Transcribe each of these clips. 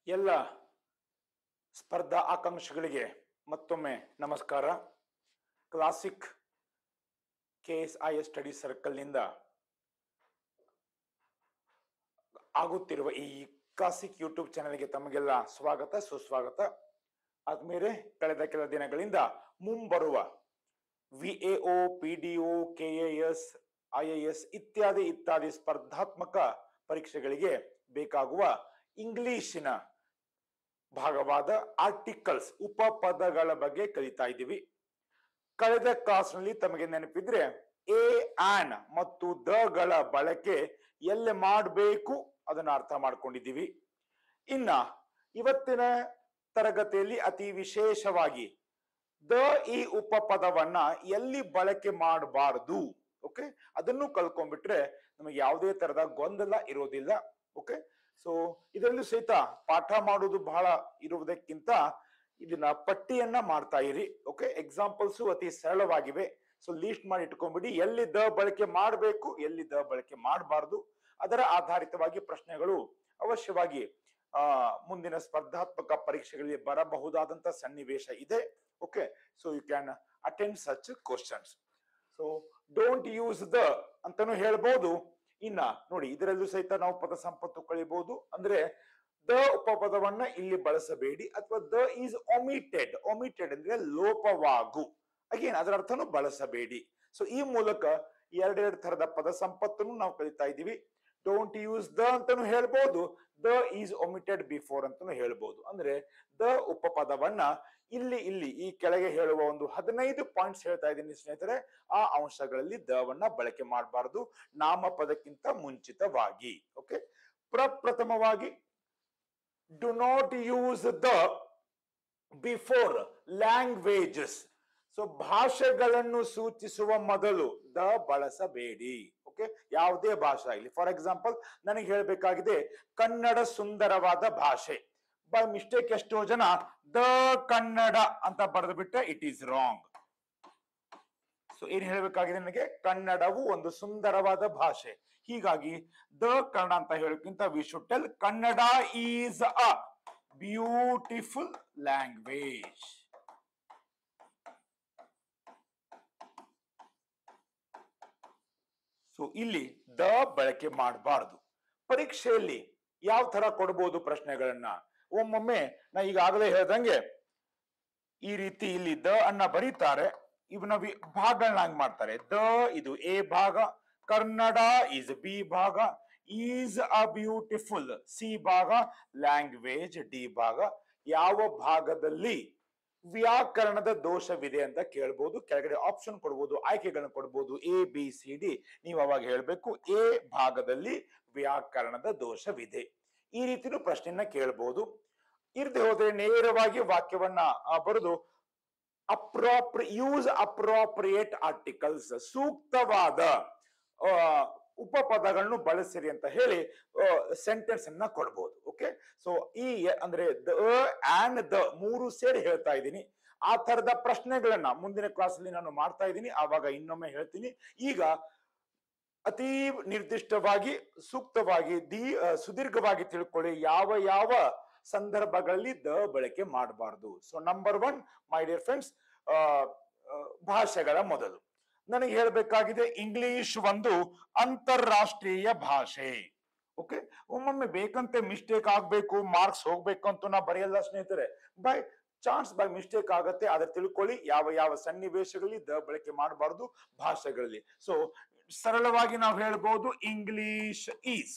ಎಲ್ಲ ಸ್ಪರ್ಧಾ ಆಕಾಂಕ್ಷಿಗಳಿಗೆ ಮತ್ತೊಮ್ಮೆ ನಮಸ್ಕಾರ classic K S I S study ಸರ್ಕಲ್ನಿಂದ ಆಗುತ್ತಿರುವ ಈ ಕ್ಲಾಸಿಕ್ ಯೂಟ್ಯೂಬ್ ಚಾನೆಲ್ಗೆ ತಮಗೆಲ್ಲ ಸ್ವಾಗತ ಸುಸ್ವಾಗತ ಆದ್ಮೇಲೆ ಕಳೆದ ಕೆಲ ದಿನಗಳಿಂದ ಮುಂಬರುವ V A O P D O K S I A S ಇತ್ಯಾದಿ ಇತ್ಯಾದಿ ಸ್ಪರ್ಧಾತ್ಮಕ ಪರೀಕ್ಷೆಗಳಿಗೆ ಬೇಕಾಗುವ ಇಂಗ್ಲಿಶಿನ ಭಾಗವಾದ ಆರ್ಟಿಕಲ್ಸ್ ಉಪಪದಗಳ ಬಗ್ಗೆ ಕಲಿತಾ ಇದ್ದೀವಿ ಕಳೆದ ಕ್ಲಾಸ್ನಲ್ಲಿ ತಮಗೆ ನೆನಪಿದ್ರೆ ಎ ಆನ್ ಮತ್ತು ದ ಗಳ ಬಳಕೆ ಎಲ್ಲಿ ಮಾಡಬೇಕು ಅದನ್ನ ಅರ್ಥ ಮಾಡ್ಕೊಂಡಿದ್ದೀವಿ ಇನ್ನ ಇವತ್ತಿನ ತರಗತಿಯಲ್ಲಿ ಅತಿ ವಿಶೇಷವಾಗಿ ದ ಈ ಉಪಪದವನ್ನ ಎಲ್ಲಿ ಬಳಕೆ ಮಾಡಬಾರದು ಓಕೆ ಅದನ್ನು ಕಲ್ಕೊಂಡ್ಬಿಟ್ರೆ ನಮಗೆ ಯಾವುದೇ ತರದ ಗೊಂದಲ ಇರೋದಿಲ್ಲ ಓಕೆ ಸೊ ಇದರಲ್ಲೂ ಸಹಿತ ಪಾಠ ಮಾಡುವುದು ಬಹಳ ಇರುವುದಕ್ಕಿಂತ ಇದನ್ನ ಪಟ್ಟಿಯನ್ನ ಮಾಡ್ತಾ ಇರಿ ಓಕೆ ಎಕ್ಸಾಂಪಲ್ಸ್ ಅತಿ ಸರಳವಾಗಿವೆ ಸೊ ಲೀಸ್ಟ್ ಮಾಡಿ ಇಟ್ಕೊಂಡ್ಬಿಡಿ ಎಲ್ಲಿ ದ ಬಳಕೆ ಮಾಡಬೇಕು ಎಲ್ಲಿ ದ ಬಳಕೆ ಮಾಡಬಾರ್ದು ಅದರ ಆಧಾರಿತವಾಗಿ ಪ್ರಶ್ನೆಗಳು ಅವಶ್ಯವಾಗಿ ಆ ಮುಂದಿನ ಸ್ಪರ್ಧಾತ್ಮಕ ಪರೀಕ್ಷೆಗಳಲ್ಲಿ ಬರಬಹುದಾದಂತ ಸನ್ನಿವೇಶ ಇದೆ okay so you can attend such questions so don't use the ಅಂತಾನು ಹೇಳ್ಬೋದು ಇನ್ನ ನೋಡಿ ಇದರಲ್ಲೂ ಸಹಿತ ನಾವು ಪದ ಸಂಪತ್ತು ಕಳಿಬಹುದು ಅಂದ್ರೆ ದ ಉಪಪದವನ್ನ ಇಲ್ಲಿ ಬಳಸಬೇಡಿ ಅಥವಾ ದ ಈಸ್ ಒಮಿಟೆಡ್ ಒಮಿಟೆಡ್ ಅಂದ್ರೆ ಲೋಪವಾಗು ಅಗೇನ್ ಅದರ ಅರ್ಥನು ಬಳಸಬೇಡಿ ಸೊ ಈ ಮೂಲಕ ಎರಡೆರಡು ತರದ ಪದ ಸಂಪತ್ತನ್ನು ನಾವು ಕಲಿತಾ ಇದ್ದೀವಿ ಡೋಂಟ್ ಯೂಸ್ ದ ಅಂತಾನು ಹೇಳ್ಬೋದು ದ ಈಸ್ ಒಮಿಟೆಡ್ ಬಿಫೋರ್ ಅಂತಾನು ಹೇಳ್ಬೋದು ಅಂದ್ರೆ ದ ಉಪಪದವನ್ನ ಇಲ್ಲಿ ಇಲ್ಲಿ ಈ ಕೆಳಗೆ ಹೇಳುವ ಒಂದು ಹದಿನೈದು ಪಾಯಿಂಟ್ಸ್ ಹೇಳ್ತಾ ಇದ್ದೀನಿ ಸ್ನೇಹಿತರೆ ಆ ಅಂಶಗಳಲ್ಲಿ ದವನ್ನ ಬಳಕೆ ಮಾಡಬಾರದು ನಾಮಪದಕ್ಕಿಂತ ಮುಂಚಿತವಾಗಿ ಓಕೆ ಪ್ರಪ್ರಥಮವಾಗಿ do not use the before languages so ಭಾಷೆಗಳನ್ನು ಸೂಚಿಸುವ ಮೊದಲು ದ ಬಳಸಬೇಡಿ ಓಕೆ ಯಾವುದೇ ಭಾಷೆ ಇಲ್ಲಿ ಫಾರ್ ಎಕ್ಸಾಂಪಲ್ ನನಗೆ ಹೇಳಬೇಕಾಗಿದೆ ಕನ್ನಡ ಸುಂದರವಾದ ಭಾಷೆ ಬೈ ಮಿಸ್ಟೇಕ್ ಎಷ್ಟೋ ಜನ ದ ಕನ್ನಡ ಅಂತ ಬರೆದು ಬಿಟ್ಟರೆ ಇಟ್ ಈಸ್ ರಾಂಗ್ ಸೊ ಏನ್ ಹೇಳಬೇಕಾಗಿದೆ ನನಗೆ ಕನ್ನಡವು ಒಂದು ಸುಂದರವಾದ ಭಾಷೆ ಹೀಗಾಗಿ ದ ಕನ್ನಡ ಅಂತ ಹೇಳೋಕ್ಕಿಂತ we should tell Kannada is a beautiful language so ಇಲ್ಲಿ ದ ಬಳಕೆ ಮಾಡಬಾರದು ಪರೀಕ್ಷೆಯಲ್ಲಿ ಯಾವ ತರ ಕೊಡಬಹುದು ಪ್ರಶ್ನೆಗಳನ್ನ ಒಮ್ಮೊಮ್ಮೆ ನಾ ಈಗಾಗಲೇ ಹೇಳ್ದಂಗೆ ಈ ರೀತಿ ಇಲ್ಲಿ ದ ಅನ್ನ ಬರೀತಾರೆ ಇವನ ಭಾಗಗಳನ್ನಾಗಿ ಮಾಡ್ತಾರೆ ದ ಇದು ಎ ಭಾಗ ಕನ್ನಡ ಇಸ್ ಬಿ ಭಾಗ ಈಸ್ ಅ ಬ್ಯೂಟಿಫುಲ್ ಸಿ ಭಾಗ ಲ್ಯಾಂಗ್ವೇಜ್ ಡಿ ಭಾಗ ಯಾವ ಭಾಗದಲ್ಲಿ ವ್ಯಾಕರಣದ ದೋಷವಿದೆ ಅಂತ ಕೇಳ್ಬೋದು ಕೆಳಗಡೆ ಆಪ್ಷನ್ ಕೊಡ್ಬೋದು ಆಯ್ಕೆಗಳನ್ನ ಕೊಡ್ಬೋದು ಎ ಬಿ ಸಿ ಡಿ ನೀವು ಅವಾಗ ಹೇಳ್ಬೇಕು ಎ ಭಾಗದಲ್ಲಿ ವ್ಯಾಕರಣದ ದೋಷವಿದೆ ಈ ರೀತಿನೂ ಪ್ರಶ್ನೆಯನ್ನ ಕೇಳ್ಬೋದು ಇರದೆ ಹೋದ್ರೆ ನೇರವಾಗಿ ವಾಕ್ಯವನ್ನ ಬರೆದು ಅಪ್ರಾಪ್ರಿ ಯೂಸ್ ಅಪ್ರಾಪ್ರಿಯೇಟ್ ಆರ್ಟಿಕಲ್ಸ್ ಸೂಕ್ತವಾದ ಉಪಪದಗಳನ್ನು ಬಳಸಿರಿ ಅಂತ ಹೇಳಿ ಸೆಂಟೆನ್ಸ್ ಅನ್ನ ಕೊಡ್ಬೋದು ಓಕೆ ಸೊ ಈ ಅಂದ್ರೆ ದ ಆಂಡ್ ದ ಮೂರು ಸೇರಿ ಹೇಳ್ತಾ ಇದ್ದೀನಿ ಆ ತರದ ಪ್ರಶ್ನೆಗಳನ್ನ ಮುಂದಿನ ಕ್ಲಾಸ್ ಅಲ್ಲಿ ನಾನು ಮಾಡ್ತಾ ಇದ್ದೀನಿ ಆವಾಗ ಇನ್ನೊಮ್ಮೆ ಹೇಳ್ತೀನಿ ಈಗ ಅತಿ ನಿರ್ದಿಷ್ಟವಾಗಿ ಸೂಕ್ತವಾಗಿ ದಿ ಸುದೀರ್ಘವಾಗಿ ತಿಳ್ಕೊಳ್ಳಿ ಯಾವ ಯಾವ ಸಂದರ್ಭಗಳಲ್ಲಿ ದ ಬಳಕೆ ಮಾಡಬಾರ್ದು so number one my dear friends ಭಾಷೆಗಳ ಮೊದಲು ನನಗೆ ಹೇಳಬೇಕಾಗಿದೆ ಇಂಗ್ಲಿಷ್ ಒಂದು ಅಂತಾರಾಷ್ಟ್ರೀಯ ಭಾಷೆ ಓಕೆ ಒಮ್ಮೊಮ್ಮೆ ಬೇಕಂತೆ ಮಿಸ್ಟೇಕ್ ಆಗ್ಬೇಕು ಮಾರ್ಕ್ಸ್ ಹೋಗ್ಬೇಕು ಅಂತ ನಾ ಬರೆಯಲ್ಲ ಸ್ನೇಹಿತರೆ ಬೈ ಚಾನ್ಸ್ ಬೈ ಮಿಸ್ಟೇಕ್ ಆಗತ್ತೆ ಆದ್ರೆ ತಿಳ್ಕೊಳ್ಳಿ ಯಾವ ಯಾವ ಸನ್ನಿವೇಶಗಳಲ್ಲಿ ದ ಬಳಕೆ ಮಾಡಬಾರ್ದು ಭಾಷೆಗಳಲ್ಲಿ ಸೊ ಸರಳವಾಗಿ ನಾವು ಹೇಳ್ಬೋದು English is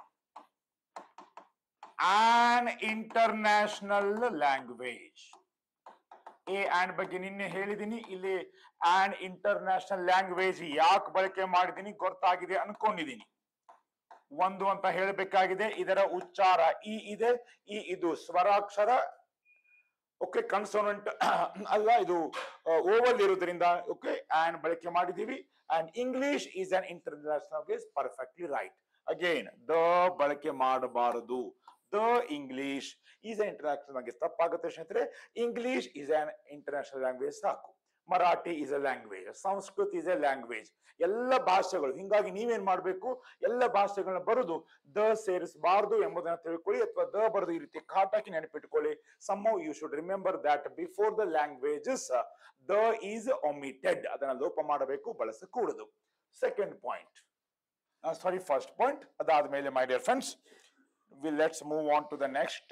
an international language a and ಬಗ್ಗೆ ನಿನ್ನೆ ಹೇಳಿದೀನಿ ಇಲ್ಲಿ ಆನ್ ಇಂಟರ್ನ್ಯಾಷನಲ್ ಲ್ಯಾಂಗ್ವೇಜ್ ಯಾಕೆ ಬಳಕೆ ಮಾಡಿದೀನಿ ಗೊತ್ತಾಗಿದೆ ಅನ್ಕೊಂಡಿದೀನಿ ಒಂದು ಅಂತ ಹೇಳಬೇಕಾಗಿದೆ ಇದರ ಉಚ್ಚಾರ ಇ ಇದೆ ಈ ಇದು ಸ್ವರಾಕ್ಷರ ಓಕೆ ಕನ್ಸೋನೆಂಟ್ ಅಲ್ಲ ಇದು ಓವಲ್ ಇರೋದ್ರಿಂದ ಓಕೆ ಆನ್ ಬಳಕೆ ಮಾಡಿದೀವಿ and English is an international language perfectly right again the ಬಳಕೆ ಮಾಡಬಾರದು the English is an international language ತಪ್ಪಾಗುತ್ತೆ ಸ್ನೇಹಿತರೆ English is an international language ಸಾಕು Marathi is a language Sanskrit is a language ಎಲ್ಲ ಭಾಷೆಗಳು ಹಿಂಗಾಗಿ ನೀವೇನ್ ಮಾಡ್ಬೇಕು ಎಲ್ಲ ಭಾಷೆಗಳನ್ನ ಬರುದು ದ ಸೇರಿಸಬಾರ್ದು ಎಂಬುದನ್ನ ತಿಳ್ಕೊಳ್ಳಿ ಅಥವಾ ದ ಬರೆದು ಈ ರೀತಿ ಕಾಟಾಕಿ ನೆನಪಿಟ್ಕೊಳ್ಳಿ some you should remember that before the languages the is omitted ಅದನ್ನ ಲೋಪ ಮಾಡಬೇಕು ಬಳಸಕೂಡದು second point sorry first point ಅದಾದ್ಮೇಲೆ my dear friends we let's move on to the next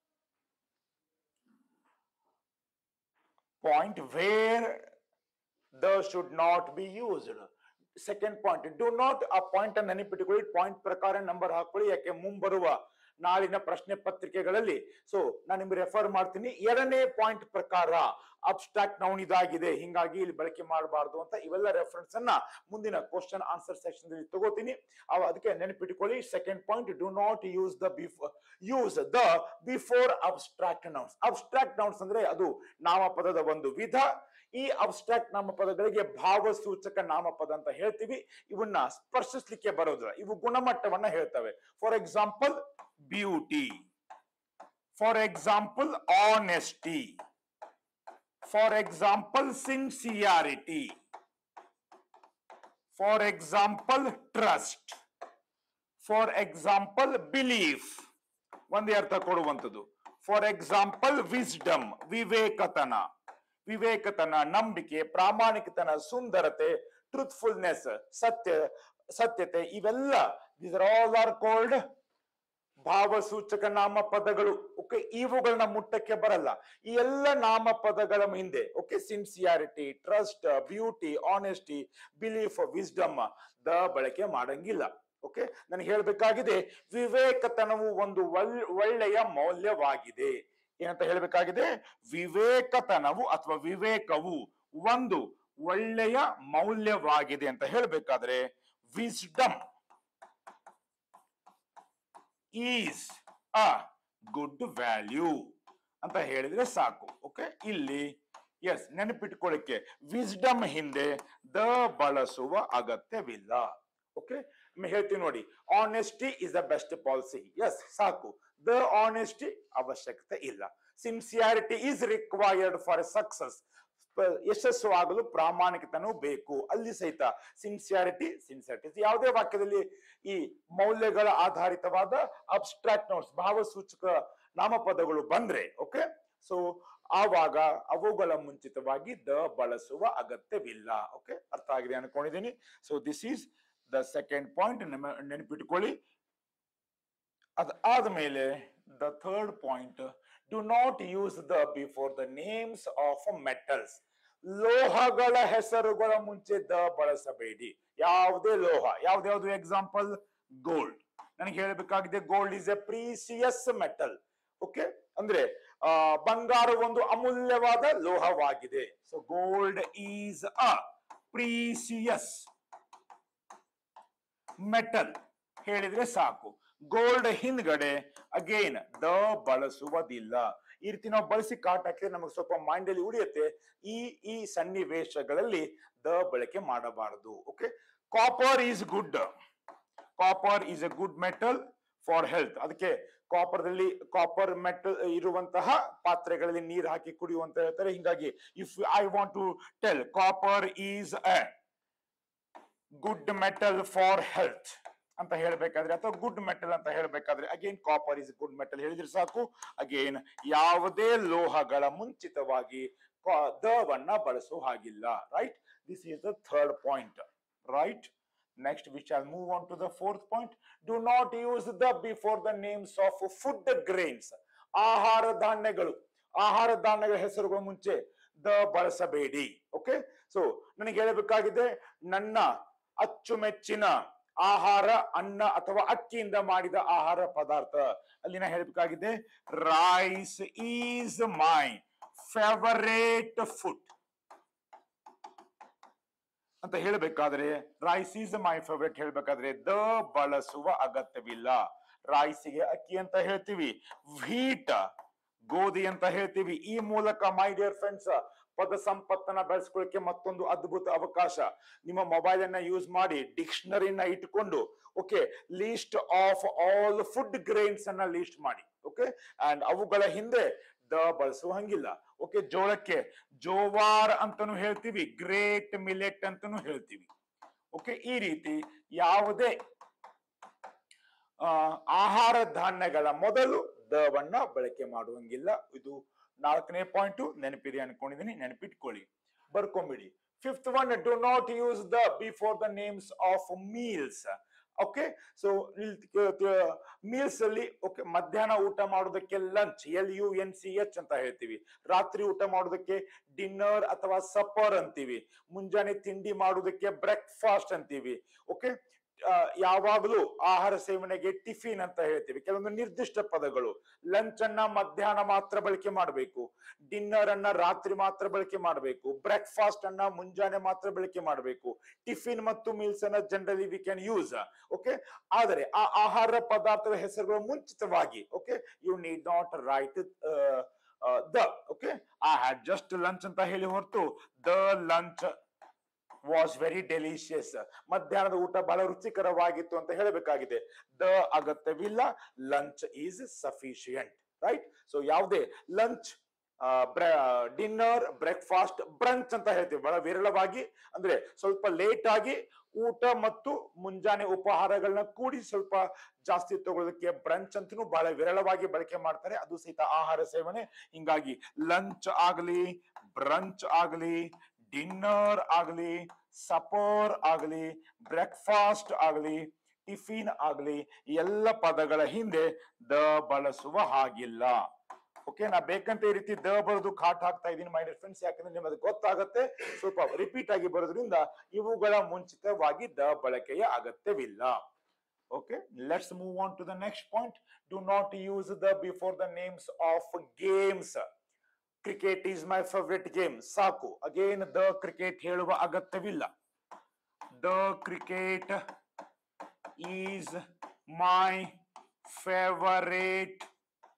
point where the should not be used second point do not ಆ point ಅನ್ನು ನೆನಪಿಟ್ಟುಕೊಳ್ಳಿ point ಪ್ರಕಾರ number ಹಾಕೊಳ್ಳಿ ಯಾಕೆ ಮುಂಬರುವ ನಾಳಿನ ಪ್ರಶ್ನೆ ಪತ್ರಿಕೆಗಳಲ್ಲಿ ಸೊ ನಾನು ನಿಮ್ಗೆ ರೆಫರ್ ಮಾಡ್ತೀನಿ ಎರಡನೇ ಪಾಯಿಂಟ್ ಪ್ರಕಾರ ಅಬ್ಸ್ಟ್ರಾಕ್ಟ್ ನೌನ್ ಇದಾಗಿದೆ ಹಿಂಗಾಗಿ ಇಲ್ಲಿ ಬಳಕೆ ಮಾಡಬಾರ್ದು ಅಂತ ಇವೆಲ್ಲ ರೆಫರೆನ್ಸ್ ಅನ್ನ ಮುಂದಿನ ಕ್ವಶನ್ ಆನ್ಸರ್ ಸೆಕ್ಷನ್ ಅಲ್ಲಿ ತಗೋತೀನಿ ಅವ ಅದಕ್ಕೆ ನೆನಪಿಟ್ಟುಕೊಳ್ಳಿ second point do not use the before use the before abstract nouns abstract nouns ಅಂದ್ರೆ ಅದು ನಾಮಪದದ ಒಂದು ವಿಧ ಈ ಅಬ್ಸ್ಟ್ರಾಕ್ಟ್ ನಾಮಪದಗಳಿಗೆ ಭಾವಸೂಚಕ ನಾಮಪದ ಅಂತ ಹೇಳ್ತೀವಿ ಇವನ್ನ ಸ್ಪರ್ಶಿಸ್ಲಿಕ್ಕೆ ಬರೋದಿಲ್ಲ ಇವು ಗುಣಮಟ್ಟವನ್ನ ಹೇಳ್ತವೆ for example beauty for example honesty for example sincerity for example trust for example belief ಒಂದೇ ಅರ್ಥ ಕೊಡುವಂಥದ್ದು ಫಾರ್ ಎಕ್ಸಾಂಪಲ್ ವಿಸ್ಡಮ್ ವಿವೇಕತನ ವಿವೇಕತನ ನಂಬಿಕೆ ಪ್ರಾಮಾಣಿಕತನ ಸುಂದರತೆ ಟ್ರೂತ್ಫುಲ್ನೆಸ್ ಸತ್ಯ ಸತ್ಯತೆ ಇವೆಲ್ಲ these are all are called ಭಾವಸೂಚಕ ನಾಮಪದಗಳು ಓಕೆ ಇವುಗಳನ್ನ ಮುಟ್ಟಕ್ಕೆ ಬರಲ್ಲ ಈ ಎಲ್ಲ ನಾಮಪದಗಳ ಹಿಂದೆ okay sincerity trust beauty honesty belief wisdom the ಬಳಕೆ ಮಾಡಂಗಿಲ್ಲ ಓಕೆ ನನಗೆ ಹೇಳ್ಬೇಕಾಗಿದೆ ವಿವೇಕತನವು ಒಂದು ಒಳ್ ಒಳ್ಳೆಯ ಮೌಲ್ಯವಾಗಿದೆ ಏನಂತ ಹೇಳ್ಬೇಕಾಗಿದೆ ವಿವೇಕತನವು ಅಥವಾ ವಿವೇಕವು ಒಂದು ಒಳ್ಳೆಯ ಮೌಲ್ಯವಾಗಿದೆ ಅಂತ ಹೇಳ್ಬೇಕಾದ್ರೆ wisdom is a good value ಅಂತ ಹೇಳಿದ್ರೆ ಸಾಕು ಓಕೆ ಇಲ್ಲಿ ಎಸ್ ನೆನಪಿಟ್ಕೊಳ್ಳಿಕ್ಕೆ ವಿಸ್ಡಮ್ ಹಿಂದೆ ದ ಬಳಸುವ ಅಗತ್ಯವಿಲ್ಲ ಓಕೆ ಹೇಳ್ತೀವಿ ನೋಡಿ honesty is the best policy ಎಸ್ ಸಾಕು ದ ಆನೆಸ್ಟಿ ಅವಶ್ಯಕತೆ ಇಲ್ಲ sincerity is required for success ಯಶಸ್ಸು ಆಗಲು ಪ್ರಾಮಾಣಿಕತನೂ ಬೇಕು ಅಲ್ಲಿ ಸಹಿತ ಸಿನ್ಸಿಯಾರಿಟಿ ಸಿನ್ಸಿಯಾರಿಟಿ ಯಾವುದೇ ವಾಕ್ಯದಲ್ಲಿ ಈ ಮೌಲ್ಯಗಳ ಆಧಾರಿತವಾದ ಅಬ್ಸ್ಟ್ರಾಕ್ಟ್ ನೋಟ್ಸ್ ಭಾವಸೂಚಕ ನಾಮಪದಗಳು ಬಂದ್ರೆ ಓಕೆ ಸೊ ಆವಾಗ ಅವುಗಳ ಮುಂಚಿತವಾಗಿ ದ ಬಳಸುವ ಅಗತ್ಯವಿಲ್ಲ ಓಕೆ ಅರ್ಥ ಆಗಿದೆ ಅನ್ಕೊಂಡಿದ್ದೀನಿ so this is the second point ನೆನಪಿಟ್ಕೊಳ್ಳಿ ಅದಾದ್ಮೇಲೆ the third point do not use the before the names of metals ಲೋಹಗಳ ಹೆಸರುಗಳ ಮುಂಚೆ ದ ಬಳಸಬೇಡಿ ಯಾವುದೇ ಲೋಹ ಯಾವ್ದ್ಯಾವ್ದು ಎಕ್ಸಾಂಪಲ್ ಗೋಲ್ಡ್ ನನಗೆ ಹೇಳಬೇಕಾಗಿದೆ gold is a precious metal okay ಅಂದ್ರೆ ಆ ಬಂಗಾರ ಒಂದು ಅಮೂಲ್ಯವಾದ ಲೋಹವಾಗಿದೆ so gold is a precious metal ಹೇಳಿದ್ರೆ ಸಾಕು ಗೋಲ್ಡ್ ಹಿಂದ್ಗಡೆ ಅಗೇನ್ ದ ಬಳಸುವುದಿಲ್ಲ ಈ ರೀತಿ ನಾವು ಬಳಸಿ ಕಾಟ್ ಹಾಕಿದ್ರೆ ನಮಗೆ ಸ್ವಲ್ಪ ಮೈಂಡ್ ಅಲ್ಲಿ ಉಳಿಯುತ್ತೆ ಈ ಈ ಸನ್ನಿವೇಶಗಳಲ್ಲಿ ದ ಬಳಕೆ ಮಾಡಬಾರದು okay copper is good copper is a good metal for health ಅದಕ್ಕೆ ಕಾಪರ್ದಲ್ಲಿ ಕಾಪರ್ ಮೆಟಲ್ ಇರುವಂತಹ ಪಾತ್ರೆಗಳಲ್ಲಿ ನೀರು ಹಾಕಿ ಕುಡಿಯುವಂತ ಹೇಳ್ತಾರೆ ಹಿಂಗಾಗಿ if I want to tell copper is a good metal for health ಅಂತ ಹೇಳ್ಬೇಕಾದ್ರೆ ಅಥವಾ ಗುಡ್ ಮೆಟಲ್ ಅಂತ ಹೇಳ್ಬೇಕಾದ್ರೆ again copper is good metal ಹೇಳಿದ್ರೆ ಸಾಕು ಅಗೇನ್ ಯಾವುದೇ ಲೋಹಗಳ ಮುಂಚಿತವಾಗಿ ದವನ್ನ ಬಳಸುವ ಹಾಗಿಲ್ಲ right this is the third point right next we shall move on to the fourth point do not use the before the names of food grains ಆಹಾರ ಧಾನ್ಯಗಳು ಆಹಾರ ಧಾನ್ಯಗಳ ಹೆಸರುಗಳ ಮುಂಚೆ ದ ಬಳಸಬೇಡಿ ಓಕೆ ಸೊ ನನಗೆ ಹೇಳಬೇಕಾಗಿದೆ ನನ್ನ ಅಚ್ಚುಮೆಚ್ಚಿನ ಆಹಾರ ಅನ್ನ ಅಥವಾ ಅಕ್ಕಿಯಿಂದ ಮಾಡಿದ ಆಹಾರ ಪದಾರ್ಥ ಅಲ್ಲಿನ ಹೇಳಬೇಕಾಗಿದೆ rice is my favourite food ಅಂತ ಹೇಳಬೇಕಾದ್ರೆ ರೈಸ್ ಈಸ್ ಮೈ ಫೇವರೇಟ್ ಹೇಳ್ಬೇಕಾದ್ರೆ ದ ಬಳಸುವ ಅಗತ್ಯವಿಲ್ಲ ರೈಸಿಗೆ ಅಕ್ಕಿ ಅಂತ ಹೇಳ್ತೀವಿ ವೀಟ್ ಗೋಧಿ ಅಂತ ಹೇಳ್ತೀವಿ ಈ ಮೂಲಕ ಮೈ ಡಿಯರ್ ಫ್ರೆಂಡ್ಸ್ ಪದ ಸಂಪತ್ತನ್ನ ಬೆಳೆಸ್ಕೊಳ್ಳಿಕ್ಕೆ ಮತ್ತೊಂದು ಅದ್ಭುತ ಅವಕಾಶ ನಿಮ್ಮ ಮೊಬೈಲ್ ಅನ್ನ ಯೂಸ್ ಮಾಡಿ ಡಿಕ್ಷನರಿನ ಇಟ್ಕೊಂಡು okay list of all food grains ಅನ್ನ ಲೀಸ್ಟ್ ಮಾಡಿ ಓಕೆ ಅಂಡ್ ಅವುಗಳ ಹಿಂದೆ ದ ಬಳಸುವ ಹಂಗಿಲ್ಲ ಓಕೆ ಜೋಳಕ್ಕೆ ಜೋವಾರ್ ಅಂತಾನು ಹೇಳ್ತೀವಿ ಗ್ರೇಟ್ ಮಿಲೆಟ್ ಅಂತಾನು ಹೇಳ್ತೀವಿ ಓಕೆ ಈ ರೀತಿ ಯಾವುದೇ ಆ, ಆಹಾರ ಧಾನ್ಯಗಳ ಮೊದಲು ದವನ್ನ ಬಳಕೆ ಮಾಡುವಂಗಿಲ್ಲ ಇದು ನಾಲ್ಕನೇ ಪಾಯಿಂಟ್ ನೆನಪಿದೆ ಅನ್ಕೊಂಡಿದ್ದೀನಿ ನೆನಪಿಟ್ಕೊಳ್ಳಿ ಬರ್ಕೊಂಬಿಡಿ fifth one do not use the before the names of meals okay so meals ಅಲ್ಲಿ ಓಕೆ ಮಧ್ಯಾಹ್ನ ಊಟ ಮಾಡೋದಕ್ಕೆ lunch L U N C H ಅಂತ ಹೇಳ್ತೀವಿ ರಾತ್ರಿ ಊಟ ಮಾಡೋದಕ್ಕೆ ಡಿನ್ನರ್ ಅಥವಾ ಸಪರ್ ಅಂತೀವಿ ಮುಂಜಾನೆ ತಿಂಡಿ ಮಾಡೋದಕ್ಕೆ ಬ್ರೇಕ್ಫಾಸ್ಟ್ ಅಂತೀವಿ ಓಕೆ ಯಾವಾಗಲೂ ಆಹಾರ ಸೇವನೆಗೆ ಟಿಫಿನ್ ಅಂತ ಹೇಳ್ತೀವಿ ಕೆಲವೊಂದು ನಿರ್ದಿಷ್ಟ ಪದಗಳು ಲಂಚ್ ಅನ್ನ ಮಧ್ಯಾಹ್ನ ಮಾತ್ರ ಬಳಕೆ ಮಾಡಬೇಕು ಡಿನ್ನರ್ ಅನ್ನ ರಾತ್ರಿ ಮಾತ್ರ ಬಳಕೆ ಮಾಡಬೇಕು ಬ್ರೇಕ್ಫಾಸ್ಟ್ ಅನ್ನ ಮುಂಜಾನೆ ಮಾತ್ರ ಬಳಕೆ ಮಾಡಬೇಕು ಟಿಫಿನ್ ಮತ್ತು ಮೀಲ್ಸ್ ಅನ್ನ generally we can use okay ಆದರೆ ಆ ಆಹಾರ ಪದಾರ್ಥದ ಹೆಸರುಗಳು ಮುಂಚಿತವಾಗಿ okay you need not write the okay I had just lunch ಅಂತ ಹೇಳಿ ಹೊರತು the lunch was very delicious ಮಧ್ಯಾಹ್ನದ ಊಟ ಬಹಳ ರುಚಿಕರವಾಗಿತ್ತು ಅಂತ ಹೇಳಬೇಕಾಗಿದೆ ದ ಅಗತ್ಯವಿಲ್ಲ lunch is sufficient right so ಯಾವುದೇ ಲಂಚ್ ಡಿನ್ನರ್ ಬ್ರೇಕ್ಫಾಸ್ಟ್ ಬ್ರಂಚ್ ಅಂತ ಹೇಳ್ತೀವಿ ಬಹಳ ವಿರಳವಾಗಿ ಅಂದ್ರೆ ಸ್ವಲ್ಪ ಲೇಟ್ ಆಗಿ ಊಟ ಮತ್ತು ಮುಂಜಾನೆ ಉಪಹಾರಗಳನ್ನ ಕೂಡಿ ಸ್ವಲ್ಪ ಜಾಸ್ತಿ ತಗೊಳ್ಳೋದಕ್ಕೆ ಬ್ರಂಚ್ ಅಂತೂ ಬಹಳ ವಿರಳವಾಗಿ ಬಳಕೆ ಮಾಡ್ತಾರೆ ಅದು ಸಹಿತ ಆಹಾರ ಸೇವನೆ ಹಿಂಗಾಗಿ ಲಂಚ್ ಆಗಲಿ ಬ್ರಂಚ್ ಆಗಲಿ ಡಿನ್ನರ್ ಆಗಲಿ ಸಪೋರ್ ಆಗಲಿ ಬ್ರೇಕ್ಫಾಸ್ಟ್ ಆಗಲಿ ಟಿಫಿನ್ ಆಗಲಿ ಎಲ್ಲ ಪದಗಳ ಹಿಂದೆ ದ ಬಳಸುವ ಹಾಗಿಲ್ಲ ಓಕೆ ನಾ ಬೇಕಂತ ಈ ರೀತಿ ದ ಬರೆದು ಕಾಟ್ ಹಾಕ್ತಾ ಇದ್ದೀನಿ ಮೈ ಫ್ರೆಂಡ್ಸ್ ಯಾಕಂದ್ರೆ ನಿಮಗೆ ಗೊತ್ತಾಗತ್ತೆ ಸ್ವಲ್ಪ ರಿಪೀಟ್ ಆಗಿ ಬರೋದ್ರಿಂದ ಇವುಗಳ ಮುಂಚಿತವಾಗಿ ದ ಬಳಕೆಯ ಅಗತ್ಯವಿಲ್ಲ okay let's move on to the next point do not use the before the names of games cricket is my favourite game ಸಾಕು ಅಗೇನ್ ದ ಕ್ರಿಕೆಟ್ ಹೇಳುವ ಅಗತ್ಯವಿಲ್ಲ the cricket is my favourite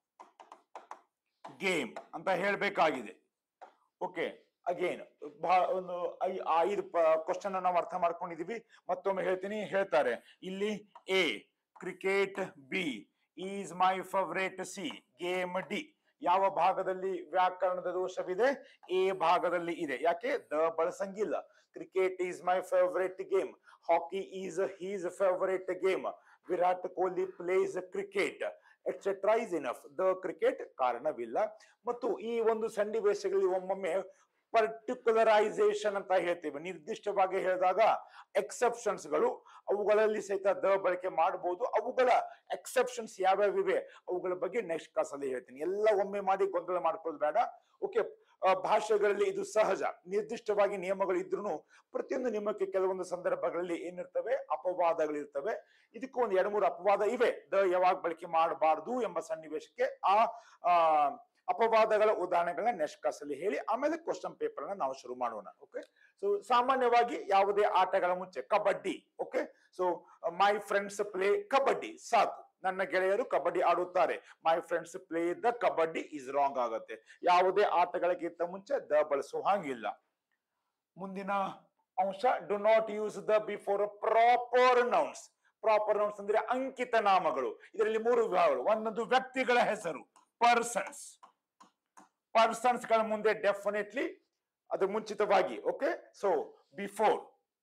game ಅಂತ ಹೇಳಬೇಕಾಗಿದೆ okay again ಒಂದು ಐ- ಐದು question ನಾವು ಅರ್ಥ ಮಾಡ್ಕೊಂಡಿದೀವಿ ಮತ್ತೊಮ್ಮೆ ಹೇಳ್ತೀನಿ ಹೇಳ್ತಾರೆ ಇಲ್ಲಿ A cricket B is my favourite C game D ಯಾವ ಭಾಗದಲ್ಲಿ ವ್ಯಾಕರಣದ ದೋಷವಿದೆ ಎ ಭಾಗದಲ್ಲಿ ಇದೆ ಯಾಕೆ ದ ಬಳಸಂಗಿಲ್ಲ cricket is my favourite game hockey is his favourite game Virat Kohli plays cricket etcetera is enough the cricket ಕಾರಣವಿಲ್ಲ ಮತ್ತು ಈ ಒಂದು ಸನ್ನಿವೇಶಗಳಲ್ಲಿ ಒಮ್ಮೊಮ್ಮೆ ಪರ್ಟಿಕ್ಯುಲರೈಸೇಷನ್ ಅಂತ ಹೇಳ್ತೀವಿ ನಿರ್ದಿಷ್ಟವಾಗಿ ಹೇಳಿದಾಗ ಎಕ್ಸೆಪ್ಷನ್ಸ್ ಗಳು ಅವುಗಳಲ್ಲಿ ಸಹಿತ ದ ಬಳಕೆ ಮಾಡಬಹುದು ಅವುಗಳ ಎಕ್ಸೆಪ್ಷನ್ಸ್ ಯಾವ್ಯಾವಿವೆ ಅವುಗಳ ಬಗ್ಗೆ ನೆಕ್ಸ್ಟ್ ಕ್ಲಾಸ್ ಅಲ್ಲಿ ಹೇಳ್ತೀನಿ ಎಲ್ಲ ಒಮ್ಮೆ ಮಾಡಿ ಗೊಂದಲ ಮಾಡ್ಕೊಳ್ಳೋದು ಬೇಡ ಓಕೆ ಭಾಷೆಗಳಲ್ಲಿ ಇದು ಸಹಜ ನಿರ್ದಿಷ್ಟವಾಗಿ ನಿಯಮಗಳು ಇದ್ರೂ ಪ್ರತಿಯೊಂದು ನಿಯಮಕ್ಕೆ ಕೆಲವೊಂದು ಸಂದರ್ಭಗಳಲ್ಲಿ ಏನಿರ್ತವೆ ಅಪವಾದಗಳಿರ್ತವೆ ಇದಕ್ಕೂ ಒಂದು ಎರಡು ಮೂರು ಅಪವಾದ ಇವೆ ದ ಯಾವಾಗ ಬಳಕೆ ಮಾಡಬಾರದು ಎಂಬ ಸನ್ನಿವೇಶಕ್ಕೆ ಆ ಆ, ಅಪವಾದಗಳ ಉದಾಹರಣೆಗಳನ್ನ ನೆಕ್ಸ್ಟ್ ಕ್ಲಾಸ್ ಅಲ್ಲಿ ಹೇಳಿ ಆಮೇಲೆ ಕ್ವಶನ್ ಪೇಪರ್ ನ ನಾವು ಶುರು ಮಾಡೋಣ ಓಕೆ ಸೊ ಸಾಮಾನ್ಯವಾಗಿ ಯಾವುದೇ ಆಟಗಳ ಮುಂಚೆ kabaddi okay so my friends play kabaddi ಸಾಕು ನನ್ನ ಗೆಳೆಯರು ಕಬಡ್ಡಿ ಆಡುತ್ತಾರೆ my friends play the kabaddi is wrong ಆಗುತ್ತೆ ಯಾವುದೇ ಆಟಗಳಿಗಿಂತ ಮುಂಚೆ ದ ಬಳಸುವ ಹಾಗಿಲ್ಲ ಮುಂದಿನ ಅಂಶ do not use the before proper nouns proper nouns ಅಂದ್ರೆ ಅಂಕಿತ ನಾಮಗಳು ಇದರಲ್ಲಿ ಮೂರು ವಿಭಾಗಗಳು ಒಂದೊಂದು ವ್ಯಕ್ತಿಗಳ ಹೆಸರು ಪರ್ಸನ್ಸ್ ಪರ್ಸನ್ಸ್ ಗಳ ಮುಂದೆ ಡೆಫಿನೆಟ್ಲಿ ಅದು ಮುಂಚಿತವಾಗಿ ಓಕೆ ಸೊ ಬಿಫೋರ್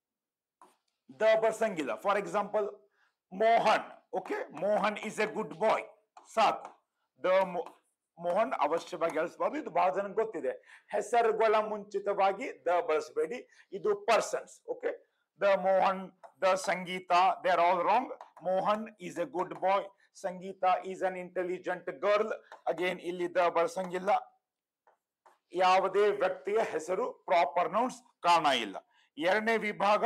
ದ ಬರ್ಸಂಗಿಲ್ಲ for example Mohan okay Mohan is a good boy ಸಾಕು ದ ಮೋಹನ್ ಅವಶ್ಯವಾಗಿ ಬಳಸಬಾರ್ದು ಇದು ಬಹಳ ಜನ ಗೊತ್ತಿದೆ ಹೆಸರುಗಳ ಮುಂಚಿತವಾಗಿ ದ ಬಳಸಬೇಡಿ ಇದು persons okay the Mohan the Sangeeta they are all wrong Mohan is a good boy Sangeeta is an intelligent girl again ಇಲ್ಲಿ ದ ಬಳಸಂಗಿಲ್ಲ ಯಾವುದೇ ವ್ಯಕ್ತಿಯ ಹೆಸರು ಪ್ರಾಪರ್ ನೌನ್ಸ್ ಕಾರಣ ಇಲ್ಲ ಎರಡನೇ ವಿಭಾಗ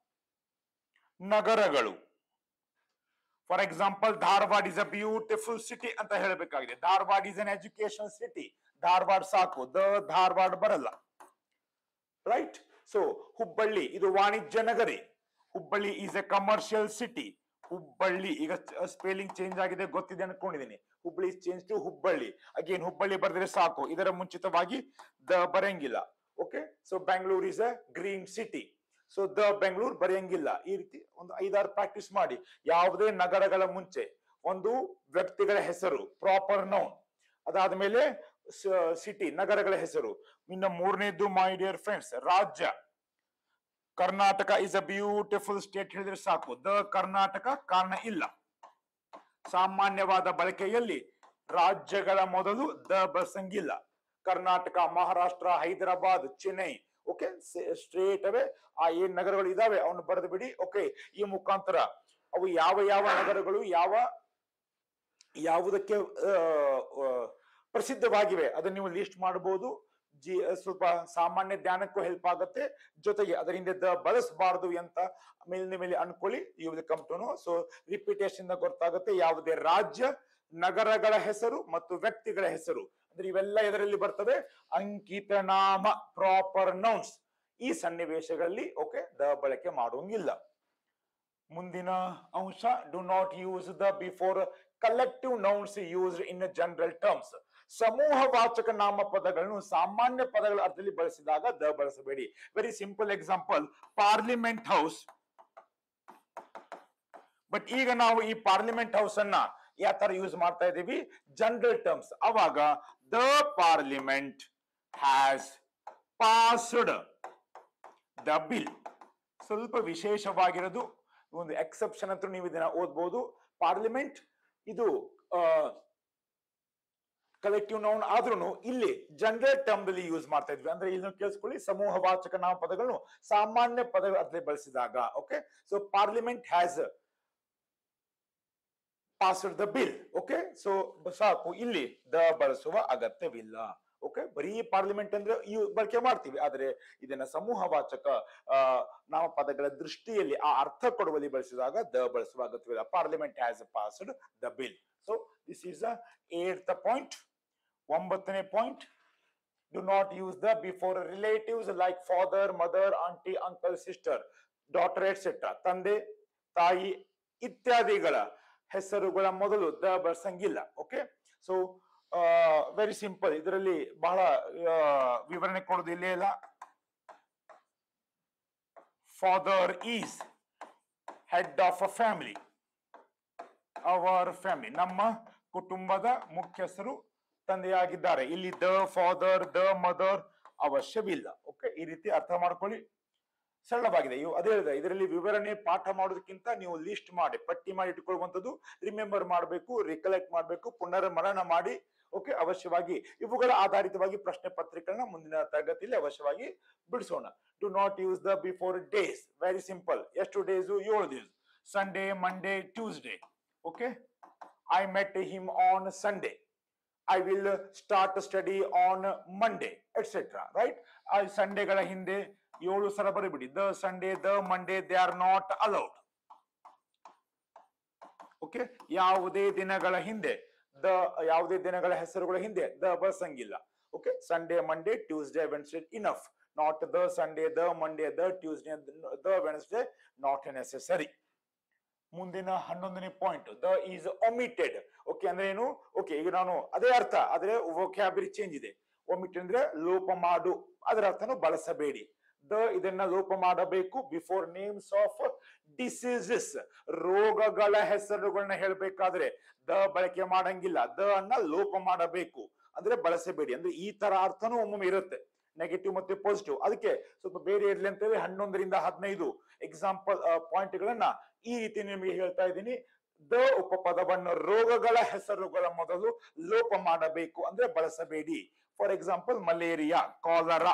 ನಗರಗಳು for example Dharwad is a beautiful city ಅಂತ ಹೇಳಬೇಕಾಗಿದೆ Dharwad is an education city Dharwad ಸಾಕು ದ ಧಾರವಾಡ ಬರಲ್ಲ ರೈಟ್ ಸೊ ಹುಬ್ಬಳ್ಳಿ ಇದು ವಾಣಿಜ್ಯ ನಗರಿ Hubballi is a commercial city Hubballi ಈಗ ಸ್ಪೆಲ್ಲಿಂಗ್ ಚೇಂಜ್ ಆಗಿದೆ ಗೊತ್ತಿದೆ ಅನ್ಕೊಂಡಿದ್ದೀನಿ Hubballi change to Hubballi again Hubballi ಬರೆದ್ರೆ ಸಾಕು ಇದರ ಮುಂಚಿತವಾಗಿ ದ ಬರೆಯಂಗಿಲ್ಲ okay so Bangalore is a green city so the Bengaluru ಬರೆಯಂಗಿಲ್ಲ ಈ ರೀತಿ ಒಂದು ಐದಾರು ಪ್ರಾಕ್ಟೀಸ್ ಮಾಡಿ ಯಾವುದೇ ನಗರಗಳ ಮುಂಚೆ ಒಂದು ವ್ಯಕ್ತಿಗಳ ಹೆಸರು ಪ್ರಾಪರ್ ನೌನ್ ಅದಾದ ಮೇಲೆ ಸಿಟಿ ನಗರಗಳ ಹೆಸರು ಇನ್ನು ಮೂರನೇದು ಮೈ ಡಿಯರ್ ಫ್ರೆಂಡ್ಸ್ ರಾಜ್ಯ Karnataka is a beautiful state ಹೇಳಿದ್ರೆ ಸಾಕು ದ ಕರ್ನಾಟಕ ಕಾರಣ ಇಲ್ಲ ಸಾಮಾನ್ಯವಾದ ಬಳಕೆಯಲ್ಲಿ ರಾಜ್ಯಗಳ ಮೊದಲು ದ ಬಳಸಂಗಿಲ್ಲ Karnataka Maharashtra Hyderabad Chennai okay straight away ಆ ಏನ್ ನಗರಗಳು ಇದಾವೆ ಅವನು ಬರೆದು ಬಿಡಿ ಓಕೆ ಈ ಮುಖಾಂತರ ಅವು ಯಾವ ಯಾವ ನಗರಗಳು ಯಾವ ಯಾವುದಕ್ಕೆ ಆ, ಆ, ಪ್ರಸಿದ್ಧವಾಗಿವೆ ಅದನ್ನ ನೀವು ಲಿಸ್ಟ್ ಮಾಡಬಹುದು ಜಿ ಸ್ವಲ್ಪ ಸಾಮಾನ್ಯ ಜ್ಞಾನಕ್ಕೂ ಹೆಲ್ಪ್ ಆಗುತ್ತೆ ಜೊತೆಗೆ ಅದರಿಂದ ದ ಬಳಸಬಾರದು ಅಂತ ಮೇಲಿನ ಮೇಲೆ ಅನ್ಕೊಳ್ಳಿ you will come to know so repetition ಗೊತ್ತಾಗುತ್ತೆ ಯಾವುದೇ ರಾಜ್ಯ ನಗರಗಳ ಹೆಸರು ಮತ್ತು ವ್ಯಕ್ತಿಗಳ ಹೆಸರು ಅಂದ್ರೆ ಇವೆಲ್ಲ ಇದರಲ್ಲಿ ಬರ್ತವೆ ಅಂಕಿತ ನಾಮ ಪ್ರಾಪರ್ ನೌನ್ಸ್ ಈ ಸನ್ನಿವೇಶಗಳಲ್ಲಿ ಓಕೆ ದ ಬಳಕೆ ಮಾಡುವಂಗಿಲ್ಲ ಮುಂದಿನ ಅಂಶ do not use the before collective nouns used in general terms ಸಮೂಹವಾಚಕ ನಾಮಪದಗಳನ್ನು ಸಾಮಾನ್ಯ ಪದಗಳ ಅರ್ಥದಲ್ಲಿ ಬಳಸಿದಾಗ ದ ಬಳಸಬೇಡಿ very simple example parliament house but ಈಗ ನಾವು ಈ ಪಾರ್ಲಿಮೆಂಟ್ ಹೌಸ್ ಅನ್ನ ಯಾವ ತರ ಯೂಸ್ ಮಾಡ್ತಾ ಇದ್ದೀವಿ ಜನರಲ್ ಟರ್ಮ್ಸ್ ಅವಾಗ the parliament has passed the bill ಸ್ವಲ್ಪ ವಿಶೇಷವಾಗಿರೋದು ಒಂದು ಎಕ್ಸೆಪ್ಷನ್ ಅಂತ ನೀವು ಇದನ್ನ ಓದ್ಬೋದು ಪಾರ್ಲಿಮೆಂಟ್ ಇದು ಕಲೆಕ್ಟಿವ್ ನೌನ್ ಆದ್ರೂ ಇಲ್ಲಿ ಜನರಲ್ ಟರ್ಮ್ ಅಲ್ಲಿ ಯೂಸ್ ಮಾಡ್ತಾ ಇದ್ವಿ ಅಂದ್ರೆ ಇದನ್ನು ಕೇಳಿಸ್ಕೊಳ್ಳಿ ಸಮೂಹವಾಚಕ ನಾಮಪದಗಳನ್ನು ಸಾಮಾನ್ಯ ಪದಗಳ ಅರ್ಥದಲ್ಲಿ ಬಳಸಿದಾಗ okay so parliament has passed the bill okay so ಸಾಕು ಇಲ್ಲಿ ದ ಬಳಸುವ ಅಗತ್ಯವಿಲ್ಲ ಓಕೆ ಬರೀ ಪಾರ್ಲಿಮೆಂಟ್ ಅಂದ್ರೆ ಇವು ಬಳಕೆ ಮಾಡ್ತೀವಿ ಆದ್ರೆ ಇದನ್ನ ಸಮೂಹವಾಚಕ ಆ ನಾಮಪದಗಳ ದೃಷ್ಟಿಯಲ್ಲಿ ಆ ಅರ್ಥ ಕೊಡುವಲ್ಲಿ ಬಳಸಿದಾಗ ದ ಬಳಸುವ ಅಗತ್ಯವಿಲ್ಲ parliament has passed the bill so this is a eight point ಒಂಬತ್ತನೇ point do not use the before relatives like father mother aunty uncle sister daughter etcetera ತಂದೆ ತಾಯಿ ಇತ್ಯಾದಿಗಳ ಹೆಸರುಗಳ ಮೊದಲು ದ ಬಳಸಂಗಿಲ್ಲ ಓಕೆ ಸೊ ವೆರಿ ಸಿಂಪಲ್ ಇದರಲ್ಲಿ ಬಹಳ ಆ, ವಿವರಣೆ ಕೊಡೋದು ಇಲ್ಲೇ ಇಲ್ಲ father is head of a family our family ನಮ್ಮ ಕುಟುಂಬದ ಮುಖ್ಯಸ್ಥರು ತಂದೆಯಾಗಿದ್ದಾರೆ ಇಲ್ಲಿ ದ ಫಾದರ್ ದ ಮದರ್ ಅವಶ್ಯವಿಲ್ಲ ಓಕೆ ಈ ರೀತಿ ಅರ್ಥ ಮಾಡ್ಕೊಳ್ಳಿ ಸರಳವಾಗಿದೆ ಇವು ಅದೇ ಹೇಳಿದೆ ಇದರಲ್ಲಿ ವಿವರಣೆ ಪಾಠ ಮಾಡೋದಕ್ಕಿಂತ ನೀವು ಲಿಸ್ಟ್ ಮಾಡಿ ಪಟ್ಟಿ ಮಾಡಿ ಇಟ್ಕೊಳ್ಳುವಂಥದ್ದು ರಿಮೆಂಬರ್ ಮಾಡಬೇಕು ರಿಕಲೆಕ್ಟ್ ಮಾಡಬೇಕು ಪುನರ್ಮರಣ ಮಾಡಿ ಓಕೆ ಅವಶ್ಯವಾಗಿ ಇವುಗಳ ಆಧಾರಿತವಾಗಿ ಪ್ರಶ್ನೆ ಪತ್ರಿಕೆಗಳನ್ನ ಮುಂದಿನ ತರಗತಿಯಲ್ಲಿ ಅವಶ್ಯವಾಗಿ ಬಿಡಿಸೋಣ do not use the before days very simple ಎಷ್ಟು ಡೇಸು ಏಳು ದಿವಸ Sunday Monday Tuesday okay I met him on Sunday I will start study on Monday etcetera right ಆ ಸಂಡೇಗಳ ಹಿಂದೆ ಏಳು ಸಲ ಬರಿಬಿಡಿ the Sunday the Monday they are not allowed okay ಯಾವುದೇ ದಿನಗಳ ಹಿಂದೆ ದ ಯಾವುದೇ ದಿನಗಳ ಹೆಸರುಗಳ ಹಿಂದೆ ದ ಬಸಂಗಿಲ್ಲ okay Sunday Monday Tuesday Wednesday enough not the Sunday the Monday the Tuesday the Wednesday not necessary ಮುಂದಿನ ಹನ್ನೊಂದನೇ point the is omitted okay ಅಂದ್ರೆ ಏನು ಓಕೆ ಈಗ ನಾನು ಅದೇ ಅರ್ಥ ಆದ್ರೆ ವೊಕ್ಯಾಬರಿ ಚೇಂಜ್ ಇದೆ ಒಮಿಟ್ ಅಂದ್ರೆ ಲೋಪ ಮಾಡು ಅದರ ಅರ್ಥನು ಬಳಸಬೇಡಿ ದ ಇದನ್ನ ಲೋಪ ಮಾಡಬೇಕು ಬಿಫೋರ್ ನೇಮ್ಸ್ ಆಫ್ ಡಿಸೀಸಸ್ ರೋಗಗಳ ಹೆಸರುಗಳನ್ನ ಹೇಳ್ಬೇಕಾದ್ರೆ ದ ಬಳಕೆ ಮಾಡಂಗಿಲ್ಲ ದ ಅನ್ನ ಲೋಪ ಮಾಡಬೇಕು ಅಂದ್ರೆ ಬಳಸಬೇಡಿ ಅಂದ್ರೆ ಈ ತರ ಅರ್ಥನೂ ಒಮ್ಮೊಮ್ಮೆ ಇರುತ್ತೆ ನೆಗೆಟಿವ್ ಮತ್ತೆ ಪಾಸಿಟಿವ್ ಅದಕ್ಕೆ ಸ್ವಲ್ಪ ಬೇರೆ ಇರ್ಲಿ ಅಂತೇಳಿ ಹನ್ನೊಂದರಿಂದ ಹದಿನೈದು ಎಕ್ಸಾಂಪಲ್ ಪಾಯಿಂಟ್ಗಳನ್ನ ಈ ರೀತಿ ನಿಮಗೆ ಹೇಳ್ತಾ ಇದ್ದೀನಿ ದ ಉಪಪದವನ್ನು ರೋಗಗಳ ಹೆಸರುಗಳ ಮೊದಲು ಲೋಪ ಮಾಡಬೇಕು ಅಂದ್ರೆ ಬಳಸಬೇಡಿ for example malaria cholera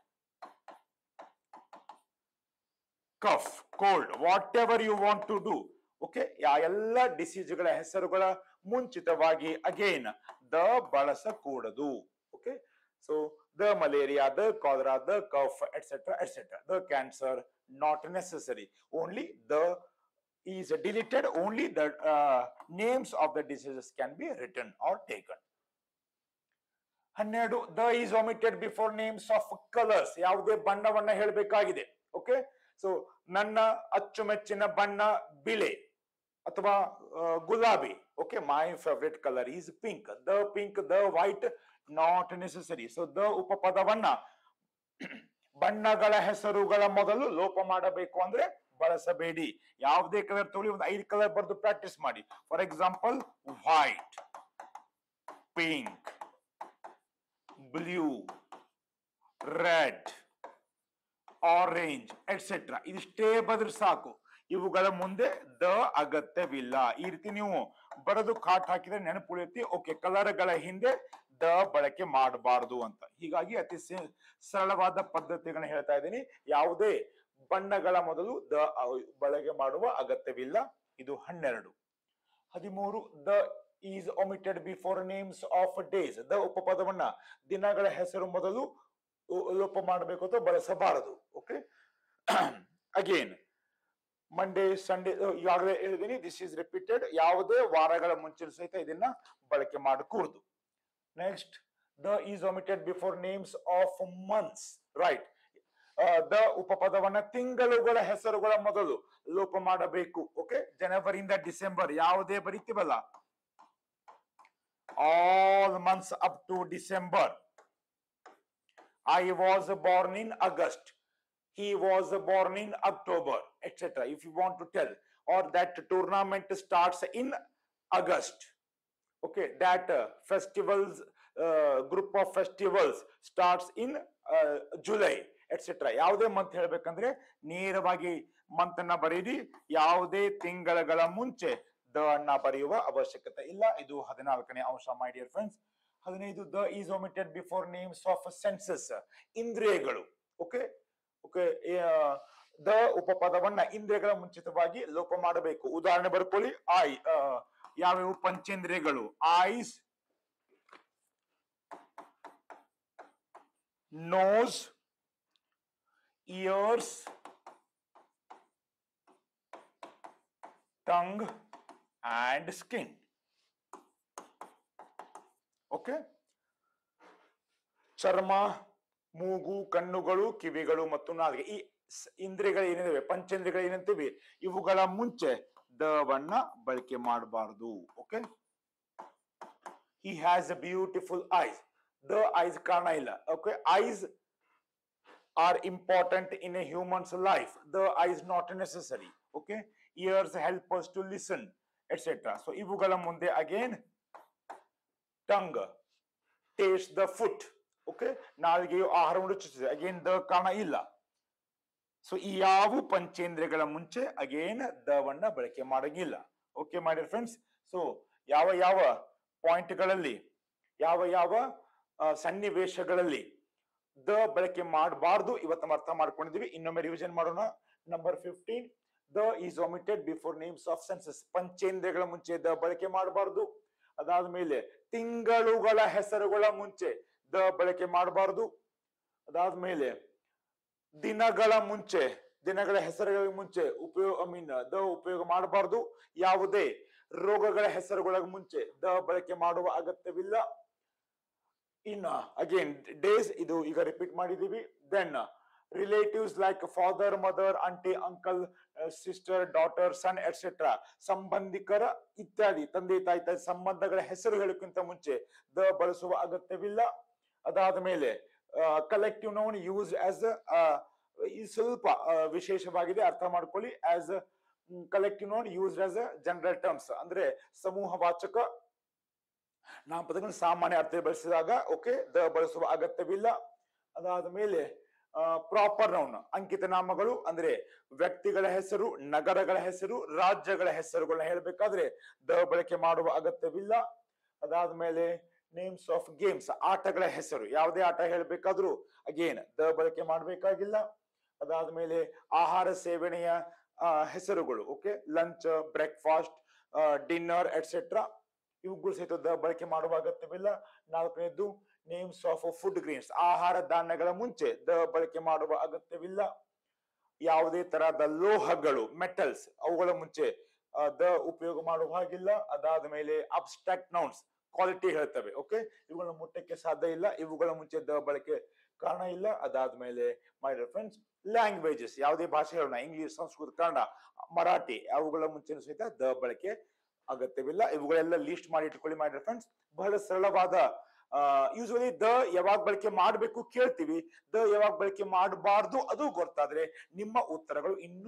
cough cold whatever you want to do okay ಆ ಎಲ್ಲ ಡಿಸೀಸ್ಗಳ ಹೆಸರುಗಳ ಮುಂಚಿತವಾಗಿ ಅಗೇನ್ ದ ಬಳಸಕೂಡದು okay so the malaria the cholera the cough etcetera etcetera the cancer not necessary only the is deleted only the uh, names of the diseases can be written or taken ಹನ್ನೆರಡು the is omitted before names of colours ಯಾವುದೇ ಬಣ್ಣವನ್ನ ಹೇಳಬೇಕಾಗಿದೆ okay so ನನ್ನ ಅಚ್ಚುಮೆಚ್ಚಿನ ಬಣ್ಣ ಬಿಳೆ ಅಥವಾ ಆ, ಗುಲಾಬಿ okay my favourite colour is pink the pink the white not necessary so the ಉಪಪದವನ್ನ ಬಣ್ಣಗಳ ಹೆಸರುಗಳ ಮೊದಲು ಲೋಪ ಮಾಡಬೇಕು ಅಂದ್ರೆ ಬಳಸಬೇಡಿ ಯಾವುದೇ ಕಲರ್ ತಗೊಳ್ಳಿ ಒಂದು ಐದು ಕಲರ್ ಬರೆದು ಪ್ರಾಕ್ಟೀಸ್ ಮಾಡಿ for example white pink blue red orange etcetera ಇದಿಷ್ಟೇ ಬದ್ರೆ ಸಾಕು ಇವುಗಳ ಮುಂದೆ ದ ಅಗತ್ಯವಿಲ್ಲ ಈ ರೀತಿ ನೀವು ಬರೆದು ಕಾಟ್ ಹಾಕಿದ್ರೆ ನೆನಪು ಉಳಿಯುತ್ತೆ ಓಕೆ ಕಲರ್ಗಳ ಹಿಂದೆ ದ ಬಳಕೆ ಮಾಡಬಾರದು ಅಂತ ಹೀಗಾಗಿ ಅತಿ ಸಿ- ಸರಳವಾದ ಪದ್ಧತಿಗಳನ್ನ ಹೇಳ್ತಾ ಇದ್ದೀನಿ ಯಾವುದೇ ಬಣ್ಣಗಳ ಮೊದಲು ದ ಅ- ಬಳಕೆ ಮಾಡುವ ಅಗತ್ಯವಿಲ್ಲ ಇದು ಹನ್ನೆರಡು ಹದಿಮೂರು the is omitted before names of days the ಉಪಪದವನ್ನ ದಿನಗಳ ಹೆಸರು ಮೊದಲು ಉ- ಲೋಪ ಮಾಡಬೇಕು ಅಥವಾ ಬಳಸಬಾರದು ಓಕೆ ಅಗೇನ್ ಮಂಡೇ ಸಂಡೇ ಈಗಾಗಲೇ ಹೇಳಿದೀನಿ ದಿಸ್ ಇಸ್ ರಿಪೀಟೆಡ್ ಯಾವುದೇ ವಾರಗಳ ಮುಂಚಿನ ಸಹಿತ ಇದನ್ನ ಬಳಕೆ ಮಾಡಕೂಡದು next the is omitted before names of months right the ಉಪಪದವನ್ನ ತಿಂಗಳುಗಳ ಹೆಸರುಗಳ ಮೊದಲು ಲೋಪ ಮಾಡಬೇಕು ಓಕೆ ಜನವರಿಯಿಂದ ಡಿಸೆಂಬರ್ ಯಾವುದೇ ಬರೀತೀವಲ್ಲ all months up to December I was born in August. He was born in October, etc. If you want to tell, or that tournament starts in August. Okay, that uh, festivals, uh, group of festivals starts in uh, July, etc. ಯಾವುದೇ month ಹೇಳ್ಬೇಕಂದ್ರೆ ನೇರವಾಗಿ month ಅನ್ನ ಬರೀರಿ ಯಾವುದೇ ತಿಂಗಳುಗಳ ಮುಂಚೆ the ಅನ್ನ ಬರೆಯುವ ಅವಶ್ಯಕತೆ ಇಲ್ಲ ಇದು ಹದಿನಾಲ್ಕನೇ ಅಂಶ ಮೈ ಡಿಯರ್ ಫ್ರೆಂಡ್ಸ್ ಹದಿನೈದು the is omitted before names of senses ಇಂದ್ರಿಯಗಳು ಓಕೆ ಓಕೆ ದ ಉಪಪದವನ್ನ ಇಂದ್ರಿಯಗಳ ಮುಂಚಿತವಾಗಿ ಲೋಪ ಮಾಡಬೇಕು ಉದಾಹರಣೆ ಬರ್ಕೊಳ್ಳಿ ಐ ಯಾವ್ಯಾವ ಪಂಚೇಂದ್ರಿಯಗಳು eyes nose ears tongue and skin okay ಚರ್ಮ ಮೂಗು ಕಣ್ಣುಗಳು ಕಿವಿಗಳು ಮತ್ತು ನಾಲಿಗೆ ಈ ಸ್- ಇಂದ್ರಿಯಗಳು ಏನಿದಾವೆ ಪಂಚೇಂದ್ರಿಯಗಳು ಏನಂತೀವಿ ಇವುಗಳ ಮುಂಚೆ ದವನ್ನ ಬಳಕೆ ಮಾಡಬಾರದು okay he has a beautiful eyes the eyes ಕಾರಣ ಇಲ್ಲ okay eyes are important in a humans life the eyes not necessary okay ears help us to listen etcetera so ಇವುಗಳ ಮುಂದೆ again tongue taste the food okay ನಾಲ್ಗೆಯು ಆಹಾರವನ್ನು ರುಚಿಸಿದೆ again the ಕಾರಣ ಇಲ್ಲ so ಈ ಯಾವ ಪಂಚೇಂದ್ರಿಯಗಳ ಮುಂಚೆ ಅಗೇನ್ ದವನ್ನ ಬಳಕೆ ಮಾಡಂಗಿಲ್ಲ ಓಕೆ ಮಾಡಿ ಫ್ರೆಂಡ್ಸ್ ಸೊ ಯಾವ ಯಾವ ಪಾಯಿಂಟ್ಗಳಲ್ಲಿ ಯಾವ ಯಾವ ಆ, ಸನ್ನಿವೇಶಗಳಲ್ಲಿ ದ ಬಳಕೆ ಮಾಡಬಾರ್ದು ಇವತ್ತು ನಾವು ಅರ್ಥ ಮಾಡ್ಕೊಂಡಿದೀವಿ ಇನ್ನೊಮ್ಮೆ ರಿವಿಷನ್ ಮಾಡೋಣ number fifteen the is omitted before names of senses ಪಂಚೇಂದ್ರಿಯಗಳ ಮುಂಚೆ ದ ಬಳಕೆ ಮಾಡಬಾರ್ದು ಅದಾದ್ಮೇಲೆ ತಿಂಗಳುಗಳ ಹೆಸರುಗಳ ಮುಂಚೆ ದ ಬಳಕೆ ಮಾಡಬಾರ್ದು ಅದಾದ್ಮೇಲೆ ದಿನಗಳ ಮುಂಚೆ ದಿನಗಳ ಹೆಸರುಗಳ ಮುಂಚೆ ಉಪಯೋಗ ಐ ಮೀನ್ ದ ಉಪಯೋಗ ಮಾಡಬಾರ್ದು ಯಾವುದೇ ರೋಗಗಳ ಹೆಸರುಗಳ ಮುಂಚೆ ದ ಬಳಕೆ ಮಾಡುವ ಅಗತ್ಯವಿಲ್ಲ ಇನ್ನ ಅಗೇನ್ ಡೇಸ್ ಇದು ಈಗ ರಿಪೀಟ್ ಮಾಡಿದೀವಿ then relatives like father mother aunty uncle sister daughter son etcetera ಸಂಬಂಧಿಕರ ಇತ್ಯಾದಿ ತಂದೆ ತಾಯಿ ತಾಯಿ ಸಂಬಂಧಗಳ ಹೆಸರು ಹೇಳಕ್ಕಿಂತ ಮುಂಚೆ ದ ಬಳಸುವ ಅಗತ್ಯವಿಲ್ಲ ಅದಾದ ಮೇಲೆ ಕಲೆಕ್ಟಿವ್ ನೌನ್ ಯೂಸ್ ಆಸ್ ಈ ಸ್ವಲ್ಪ ಆ, ವಿಶೇಷವಾಗಿದೆ ಅರ್ಥ ಮಾಡ್ಕೊಳ್ಳಿ as collective noun use as general terms ಅಂದ್ರೆ ಸಮೂಹವಾಚಕ ನಾಮಪದಗಳನ್ನು ಸಾಮಾನ್ಯ ಅರ್ಥ ಬಳಸಿದಾಗ ಓಕೆ ದ ಬಳಸುವ ಅಗತ್ಯವಿಲ್ಲ ಅದಾದ ಮೇಲೆ ಪ್ರಾಪರ್ ನೌನ್ ಅಂಕಿತ ನಾಮಗಳು ಅಂದ್ರೆ ವ್ಯಕ್ತಿಗಳ ಹೆಸರು ನಗರಗಳ ಹೆಸರು ರಾಜ್ಯಗಳ ಹೆಸರುಗಳನ್ನ ಹೇಳ್ಬೇಕಾದ್ರೆ ದ ಬಳಕೆ ಮಾಡುವ ಅಗತ್ಯವಿಲ್ಲ ಅದಾದ್ಮೇಲೆ ನೇಮ್ಸ್ ಆಫ್ ಗೇಮ್ಸ್ ಆಟಗಳ ಹೆಸರು ಯಾವುದೇ ಆಟ ಹೇಳ್ಬೇಕಾದ್ರೂ ಅಗೇನ್ ದ ಬಳಕೆ ಮಾಡಬೇಕಾಗಿಲ್ಲ ಅದಾದ್ಮೇಲೆ ಆಹಾರ ಸೇವನೆಯ ಆ, ಹೆಸರುಗಳು okay lunch breakfast dinner etcetera ಇವುಗಳು ಸಹಿತ ದ ಬಳಕೆ ಮಾಡುವ ಅಗತ್ಯವಿಲ್ಲ ನಾಲ್ಕನೇದ್ದು ನೇಮ್ಸ್ ಆಫ್ ಫುಡ್ ಗ್ರೀನ್ಸ್ ಆಹಾರ ಧಾನ್ಯಗಳ ಮುಂಚೆ ದ ಬಳಕೆ ಮಾಡುವ ಅಗತ್ಯವಿಲ್ಲ ಯಾವುದೇ ತರಹದ ಲೋಹಗಳು ಮೆಟಲ್ಸ್ ಅವುಗಳ ಮುಂಚೆ ಆ, ದ ಉಪಯೋಗ ಮಾಡುವ ಹಾಗಿಲ್ಲ ಅದಾದ ಮೇಲೆ ಅಬ್ಸ್ಟ್ರಾಕ್ಟ್ ನೌನ್ಸ್ ಕ್ವಾಲಿಟಿ ಹೇಳ್ತವೆ ಓಕೆ ಇವುಗಳನ್ನ ಮುಟ್ಟಕ್ಕೆ ಸಾಧ್ಯ ಇಲ್ಲ ಇವುಗಳ ಮುಂಚೆ ದ ಬಳಕೆ ಕಾರಣ ಇಲ್ಲ ಅದಾದ್ಮೇಲೆ ಮೈ ಫ್ರೆಂಡ್ಸ್ ಲ್ಯಾಂಗ್ವೇಜಸ್ ಯಾವುದೇ ಭಾಷೆ ಹೇಳೋಣ ಇಂಗ್ಲಿಷ್ ಸಂಸ್ಕೃತ ಕನ್ನಡ ಮರಾಠಿ ಅವುಗಳ ಮುಂಚೆ ಸಹಿತ ದ ಬಳಕೆ ಅಗತ್ಯವಿಲ್ಲ ಇವುಗಳೆಲ್ಲ ಲೀಸ್ಟ್ ಮಾಡಿ ಇಟ್ಕೊಳ್ಳಿ ಮೈ ಫ್ರೆಂಡ್ಸ್ ಬಹಳ ಸರಳವಾದ ಯೂಶುವಲಿ ದ ಯಾವಾಗ ಬಳಕೆ ಮಾಡಬೇಕು ಕೇಳ್ತೀವಿ ದ ಯಾವಾಗ ಬಳಕೆ ಮಾಡಬಾರ್ದು ಅದು ಗೊತ್ತಾದ್ರೆ ನಿಮ್ಮ ಉತ್ತರಗಳು ಇನ್ನೂ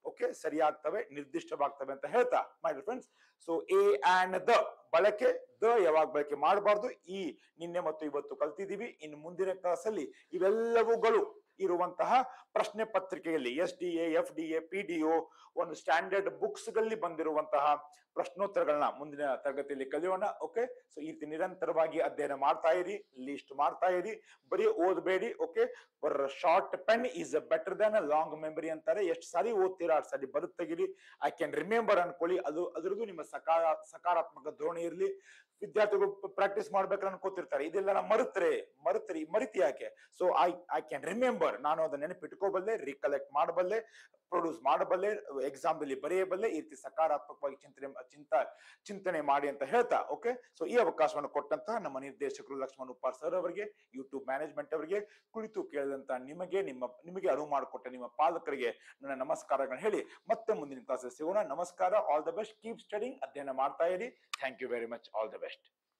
ಓಕೆ ಸರಿಯಾಗ್ತವೆ ನಿರ್ದಿಷ್ಟವಾಗ್ತವೆ ಅಂತ ಹೇಳ್ತಾ my friends so a and the ಬಳಕೆ ದ ಯಾವಾಗ ಬಳಕೆ ಮಾಡಬಾರ್ದು ಈ ನಿನ್ನೆ ಮತ್ತು ಇವತ್ತು ಕಲ್ತಿದೀವಿ ಇನ್ನು ಮುಂದಿನ ಕ್ಲಾಸಲ್ಲಿ ಇವೆಲ್ಲವುಗಳು ಇರುವಂತಹ ಪ್ರಶ್ನೆ ಪತ್ರಿಕೆಯಲ್ಲಿ S D A F D A P D O ಒಂದು ಸ್ಟ್ಯಾಂಡರ್ಡ್ ಬುಕ್ಸ್ ಗಳಲ್ಲಿ ಬಂದಿರುವಂತಹ ಪ್ರಶ್ನೋತ್ತರಗಳನ್ನ ಮುಂದಿನ ತರಗತಿಯಲ್ಲಿ ಕಲಿಯೋಣ ಓಕೆ ಸೊ ಈ ರೀತಿ ನಿರಂತರವಾಗಿ ಅಧ್ಯಯನ ಮಾಡ್ತಾ ಇರಿ ಲಿಸ್ಟ್ ಮಾಡ್ತಾ ಇರಿ ಬರೀ ಓದಬೇಡಿ ಓಕೆ ಬರ್ short pen is better than a long memory ಅಂತಾರೆ ಎಷ್ಟು ಸಾರಿ ಓದ್ತೀರಾ ಅಷ್ಟು ಸಾರಿ ಬರುತ್ತೆ ತೆಗಿರಿ ಐ ಕ್ಯಾನ್ ರಿಮೆಂಬರ್ ಅನ್ಕೊಳ್ಳಿ ಅದು ಅದರದ್ದು ನಿಮ್ಮ ಸಕಾರ ಸಕಾರಾತ್ಮಕ ಧೋರಣೆ ಇರಲಿ ವಿದ್ಯಾರ್ಥಿಗಳು ಪ್ರಾಕ್ಟೀಸ್ ಮಾಡ್ಬೇಕು ಅನ್ಕೋತಿರ್ತಾರೆ ಇದೆಲ್ಲ ನಾ ಮರುತ್ರೆ ಮರುತ್ರಿ ಮರಿತಿ ಯಾಕೆ so I I can remember ನಾನು ಅದನ್ನ ನೆನಪಿಟ್ಕೋಬಲ್ಲೆ ರಿಕಲೆಕ್ಟ್ ಮಾಡಬಲ್ಲೆ ಪ್ರೊಡ್ಯೂಸ್ ಮಾಡಬಲ್ಲೆ ಎಕ್ಸಾಮ್ ದಲ್ಲಿ ಬರೆಯಬಲ್ಲೆ ಈ ರೀತಿ ಸಕಾರಾತ್ಮಕವಾಗಿ ಚಿಂತನೆ ಚಿಂತ ಚಿಂತನೆ ಮಾಡಿ ಅಂತ ಹೇಳ್ತಾ ಓಕೆ ಸೊ ಈ ಅವಕಾಶವನ್ನು ಕೊಟ್ಟಂತಹ ನಮ್ಮ ನಿರ್ದೇಶಕರು ಲಕ್ಷ್ಮಣ್ ಉಪ್ಪಾರ್ ಸರ್ ಅವರಿಗೆ ಯೂಟ್ಯೂಬ್ ಮ್ಯಾನೇಜ್ಮೆಂಟ್ ಅವರಿಗೆ ಕುಳಿತು ಕೇಳಿದಂತ ನಿಮಗೆ ನಿಮ್ಮ ನಿಮಗೆ ಅನುವು ಮಾಡಿಕೊಟ್ಟ ನಿಮ್ಮ ಪಾಲಕರಿಗೆ ನನ್ನ ನಮಸ್ಕಾರಗಳನ್ನ ಹೇಳಿ ಮತ್ತೆ ಮುಂದಿನ ಕ್ಲಾಸ್ ಸಿಗೋಣ ನಮಸ್ಕಾರ all the best keep studying ಅಧ್ಯಯನ ಮಾಡ್ತಾ ಇರಿ thank you very much all the best